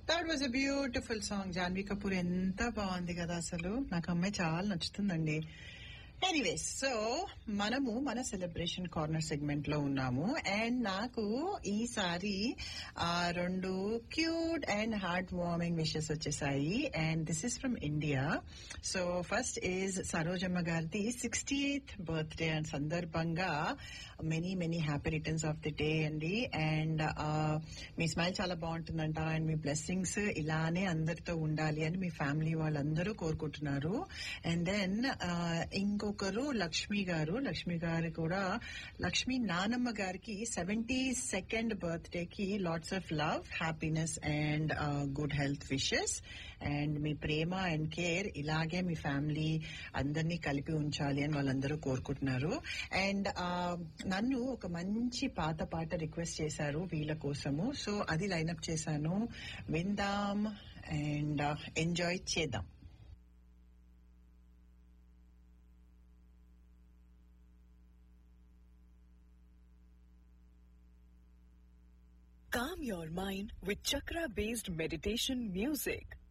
That was a beautiful song Janhvi Kapoor ఎంత బాగుంది కదా అసలు నాకు అమ్మాయి చాలా నచ్చుతుందండి ఎనీవేస్ సో మనము మన సెలబ్రేషన్ కార్నర్ సెగ్మెంట్ లో ఉన్నాము అండ్ నాకు ఈసారి ఆ రెండు cute and heart warming wishes వచ్చేసాయి and this is from India so first is Sarojamma గారిది సిక్స్టీ ఎయిత్ బర్త్డే అండ్ సందర్భంగా many many happy returns of the day అండి అండ్ మీ స్మైల్ చాలా బాగుంటుందంట అండ్ మీ బ్లెస్సింగ్స్ ఇలానే అందరితో ఉండాలి అని మీ ఫ్యామిలీ వాళ్ళందరూ కోరుకుంటున్నారు అండ్ దెన్ ఇంకొకరు లక్ష్మి గారు లక్ష్మి గారు కూడా లక్ష్మి నానమ్మ గారికి సెవెంటీ సెకండ్ బర్త్డే కి lots of love happiness and good health wishes and మీ ప్రేమ అండ్ కేర్ ఇలాగే మీ ఫ్యామిలీ అందరినీ కలిపి ఉంచాలి అని వాళ్ళందరూ కోరుకుంటున్నారు అండ్ నన్ను ఒక మంచి పాత పాట రిక్వెస్ట్ చేశారు వీళ్ళ కోసము సో అది లైనప్ చేశాను విందాం అండ్ ఎంజాయ్ చేద్దాం Calm your mind with chakra based meditation music.